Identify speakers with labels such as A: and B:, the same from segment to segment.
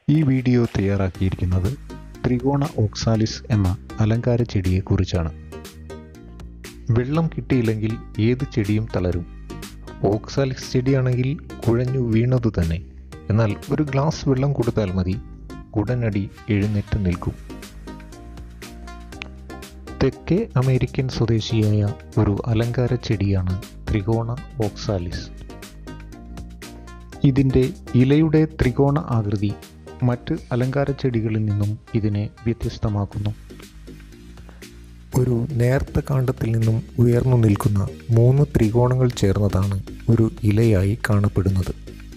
A: ഈ വീഡിയോ തയ്യാറാക്കിയിരിക്കുന്നത് ത്രികോണ ഓക്സാലിസ് എന്ന അലങ്കാര ചെടിയെക്കുറിച്ചാണ് വെള്ളം കിട്ടിയില്ലെങ്കിൽ ഏത് ചെടിയും തളരും ഓക്സാലിസ് ചെടിയാണെങ്കിൽ കുഴഞ്ഞു വീണതു തന്നെ എന്നാൽ ഒരു ഗ്ലാസ് വെള്ളം കൊടുത്താൽ മതി ഉടനടി എഴുന്നേറ്റ് നിൽക്കും തെക്കേ അമേരിക്കൻ സ്വദേശിയായ ഒരു അലങ്കാര ചെടിയാണ് ത്രികോണ ഓക്സാലിസ് ഇതിൻ്റെ ഇലയുടെ ത്രികോണ ആകൃതി മറ്റ് അലങ്കാര ചെടികളിൽ നിന്നും ഇതിനെ വ്യത്യസ്തമാക്കുന്നു ഒരു നേർത്ത കാണ്ഡത്തിൽ നിന്നും ഉയർന്നു നിൽക്കുന്ന മൂന്ന് ത്രികോണങ്ങൾ ചേർന്നതാണ് ഒരു ഇലയായി കാണപ്പെടുന്നത്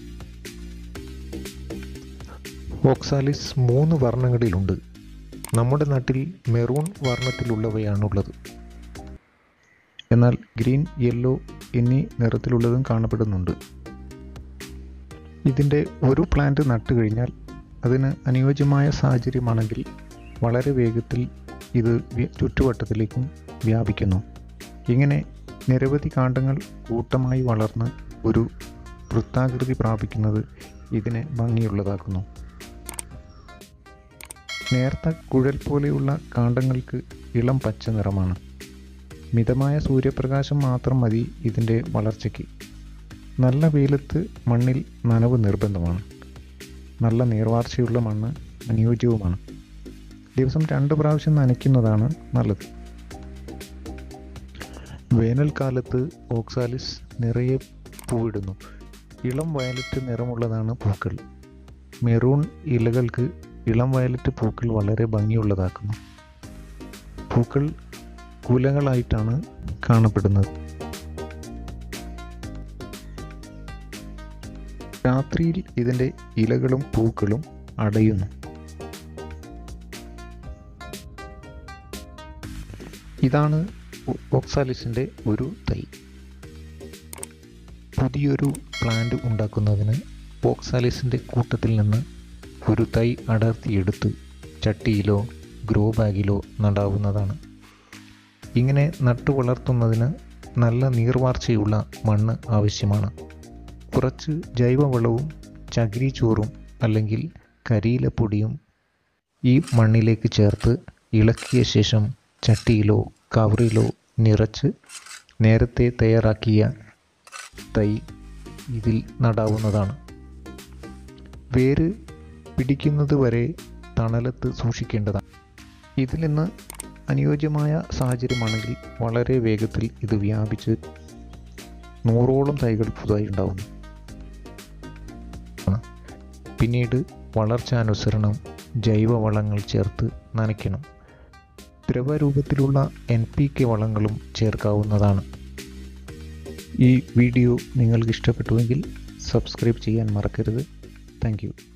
A: ഓക്സാലിസ് മൂന്ന് വർണ്ണങ്ങളിലുണ്ട് നമ്മുടെ നാട്ടിൽ മെറൂൺ വർണ്ണത്തിലുള്ളവയാണുള്ളത് എന്നാൽ ഗ്രീൻ യെല്ലോ എന്നീ നിറത്തിലുള്ളതും കാണപ്പെടുന്നുണ്ട് ഇതിൻ്റെ ഒരു പ്ലാന്റ് നട്ടു കഴിഞ്ഞാൽ അതിന് അനുയോജ്യമായ സാഹചര്യമാണെങ്കിൽ വളരെ വേഗത്തിൽ ഇത് ചുറ്റുവട്ടത്തിലേക്കും വ്യാപിക്കുന്നു ഇങ്ങനെ നിരവധി കാണ്ഡങ്ങൾ കൂട്ടമായി വളർന്ന് ഒരു വൃത്താകൃതി പ്രാപിക്കുന്നത് ഇതിനെ ഭംഗിയുള്ളതാക്കുന്നു നേർത്ത കുഴൽ പോലെയുള്ള കാണ്ഡങ്ങൾക്ക് ഇളം പച്ച നിറമാണ് മിതമായ സൂര്യപ്രകാശം മാത്രം മതി ഇതിൻ്റെ വളർച്ചയ്ക്ക് നല്ല വെയിലത്ത് മണ്ണിൽ നനവ് നിർബന്ധമാണ് നല്ല നീർവാർച്ചയുള്ള മണ്ണ് അനുയോജ്യവുമാണ് ദിവസം രണ്ട് പ്രാവശ്യം നനയ്ക്കുന്നതാണ് നല്ലത് വേനൽക്കാലത്ത് ഓക്സാലിസ് നിറയെ പൂവിടുന്നു ഇളം വയലറ്റ് നിറമുള്ളതാണ് പൂക്കൾ മെറൂൺ ഇലകൾക്ക് ഇളം വയലറ്റ് പൂക്കൾ വളരെ ഭംഗിയുള്ളതാക്കുന്നു പൂക്കൾ കുലകളായിട്ടാണ് കാണപ്പെടുന്നത് രാത്രിയിൽ ഇതിൻ്റെ ഇലകളും പൂക്കളും അടയുന്നു ഇതാണ് ഓക്സാലിസിൻ്റെ ഒരു തൈ പുതിയൊരു പ്ലാന്റ് ഉണ്ടാക്കുന്നതിന് ഓക്സാലിസിൻ്റെ കൂട്ടത്തിൽ നിന്ന് ഒരു തൈ അടർത്തിയെടുത്ത് ചട്ടിയിലോ ഗ്രോ ബാഗിലോ നടാവുന്നതാണ് ഇങ്ങനെ നട്ടു വളർത്തുന്നതിന് നല്ല നീർവാർച്ചയുള്ള മണ്ണ് ആവശ്യമാണ് കുറച്ച് ജൈവവളവും ചകിരിച്ചോറും അല്ലെങ്കിൽ കരിയിലപ്പൊടിയും ഈ മണ്ണിലേക്ക് ചേർത്ത് ഇളക്കിയ ശേഷം ചട്ടിയിലോ കവറിലോ നിറച്ച് നേരത്തെ തയ്യാറാക്കിയ തൈ ഇതിൽ നടാവുന്നതാണ് വേര് പിടിക്കുന്നത് വരെ തണലത്ത് സൂക്ഷിക്കേണ്ടതാണ് ഇതിൽ നിന്ന് അനുയോജ്യമായ സാഹചര്യമാണെങ്കിൽ വളരെ വേഗത്തിൽ ഇത് വ്യാപിച്ച് നൂറോളം തൈകൾ പുതുതായി ഉണ്ടാവുന്നു പിന്നീട് വളർച്ചാനുസരണം ജൈവവളങ്ങൾ ചേർത്ത് നനയ്ക്കണം ദ്രവരൂപത്തിലുള്ള എൻ പി കെ വളങ്ങളും ചേർക്കാവുന്നതാണ് ഈ വീഡിയോ നിങ്ങൾക്ക് ഇഷ്ടപ്പെട്ടുവെങ്കിൽ സബ്സ്ക്രൈബ് ചെയ്യാൻ മറക്കരുത് താങ്ക്